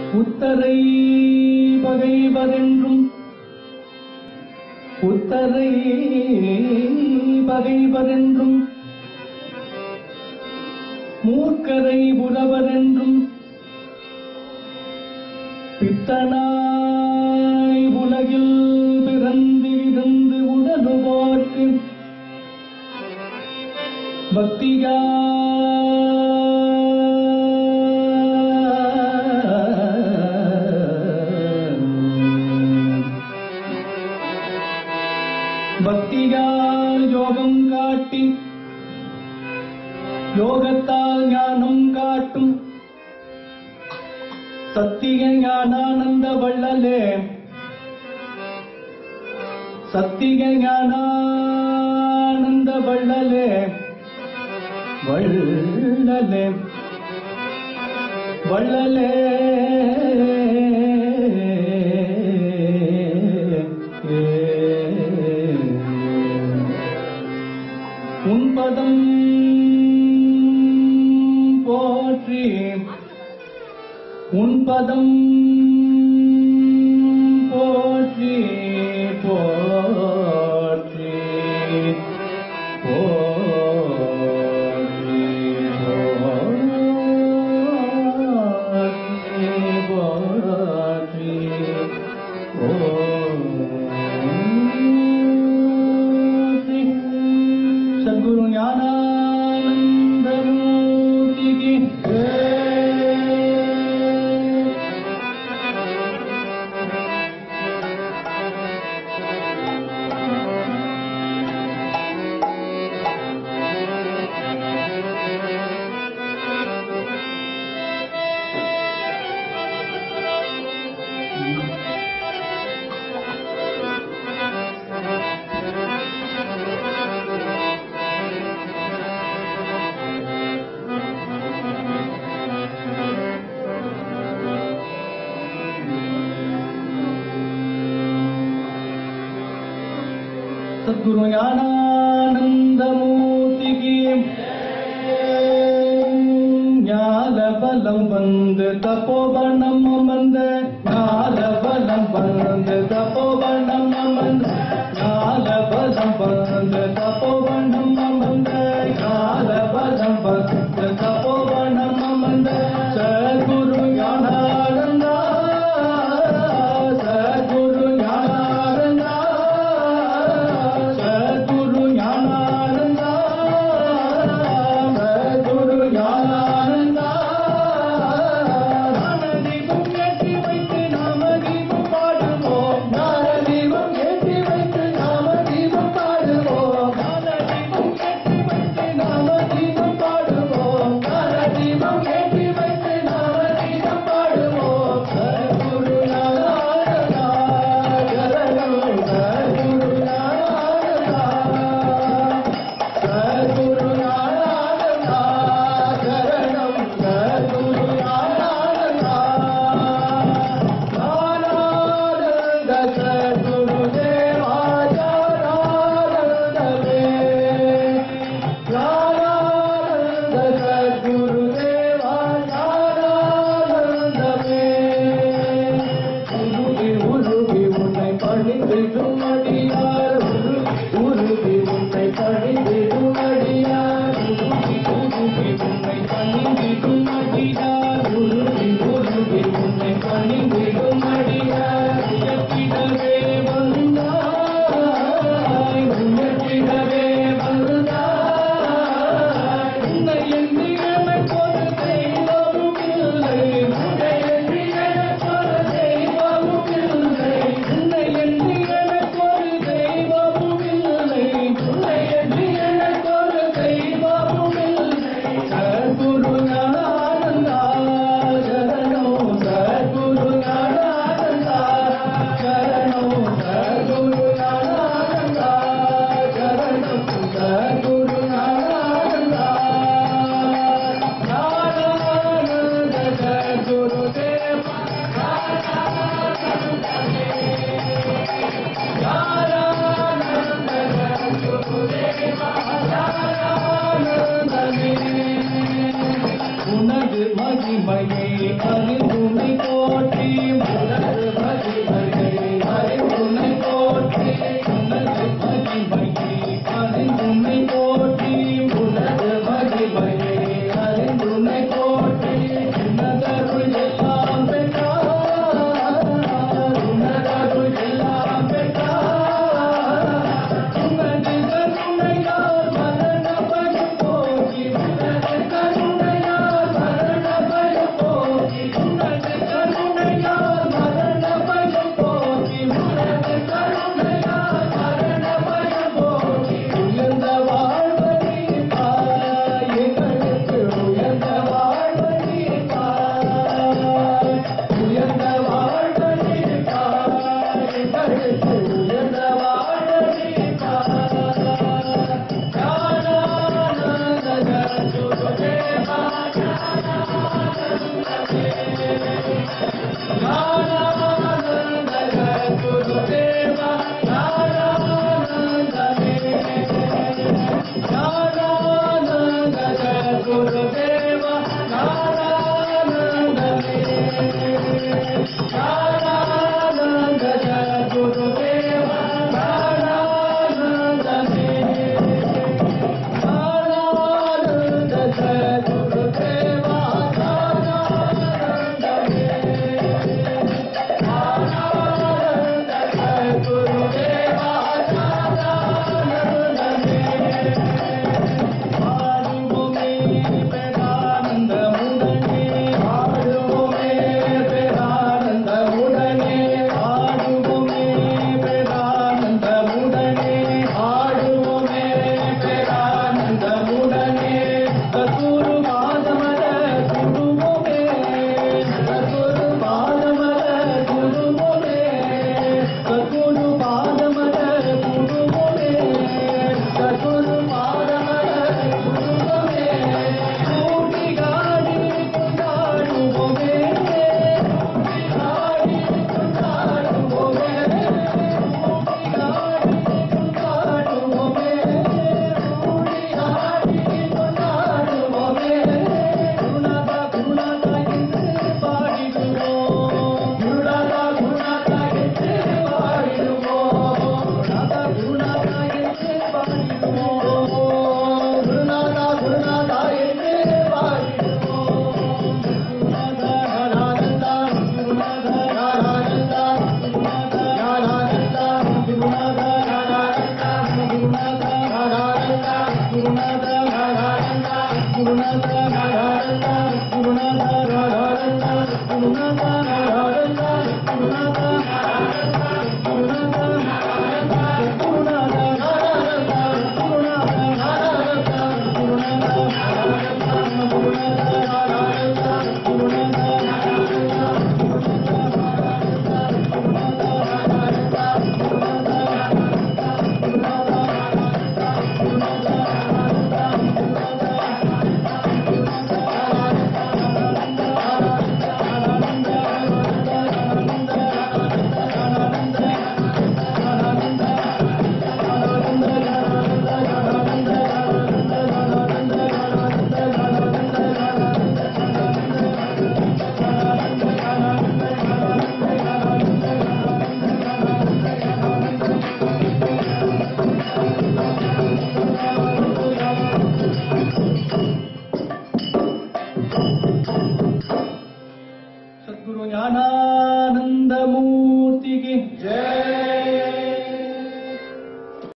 புத்தரை பகைவரென்றும் புத்தரை பகைவரென்றும் மூர்க்கரை புலவரென்றும் பித்தனாய் உலகில் பிறந்து இருந்து உடலுவோர்க்கு பக்தியா பக்தியால் யோகம் காட்டி யோகத்தால் ஞானம் காட்டும் சத்திய ஞானானந்த வள்ளலே சத்திய ஞானானந்த வள்ளலே வள்ளலே வள்ளலே உன்பதம் போற்றி உன்பதம் போற்றி போற்றி போற்றி போற்றி போற்றி சத்குரு ஞானானந்தமூர்த்திக்கு ஜெய். சத்குரு ஞானானந்தமூர்த்திக்கு ஞான பலம் வந்து தப்போபணம் அமர்ந்த ஞான பலம் வந்து தப்போபணம் அமர்ந்த ஞான பலம் வந்து தப்போபணம் அமர்ந்த ஞான பலம் வந்து தப்போபணம் அமர்ந்த சத்குரு ஞானானந்தா சத்குரு ஞானானந்தா சத்குரு ஞானானந்தா சத்குரு ஞானானந்தா நாமதீபம் ஏற்றி வைத்து நாமதீபம் பாடுவோம் நாமதீபம் ஏற்றி வைத்து நாமதீபம் பாடுவோம் நாமதீபம் ஏற்றி வைத்து நாமதீபம் பாடுவோம் நாமதீபம் ஏற்றி வைத்து நாமதீபம் பாடுவோம் சத்குரு ஞானானந்தா சரணம் சத்குரு ஞானானந்தா சத்குரு ஞானானந்தா சரணம் சத்குரு ஞானானந்தா ஞானானந்த சத்குரு தேவாச்சாரானந்தமே ஞானானந்த சத்குரு தேவாச்சாரானந்தமே உருகி உருகி உன்னை பணிந்திடும் அடியார் உருகி உருகி உன்னை பணிந்திடும் அடியார் உருகி உருகி உன்னை பணிந்திடும் அடியார் உருகி உருகி உன்னை பணிந்திடும் அடியார் உயர்த்திடவே வந்தாய் உயர்த்திடவே வந்தாய் உன்னை எண்ணி எனக்கொரு தெய்வமும் இல்லை உன்னை எண்ணி எனக்கொரு தெய்வமும் இல்லை உன்னை எண்ணி எனக்கொரு தெய்வமும் இல்லை உன்னை எண்ணி எனக்கொரு தெய்வமும் இல்லை சத்குரு ஞானானந்தா சரணம் சத்குரு ஞானானந்தா சரணம் சத்குரு ஞானானந்தா சரணம் சத்குரு ஞானானந்தா ஞானானந்த சத்குரு தேவா ஞானானந்த சத்குரு தேவா ஞானானந்தமே உனது மகிமையை அறிந்துமை போட ಸದ್ಗುರು ಜ್ಞಾನಾನಂದ ಮೂರ್ತಿಗೆ ಜಯ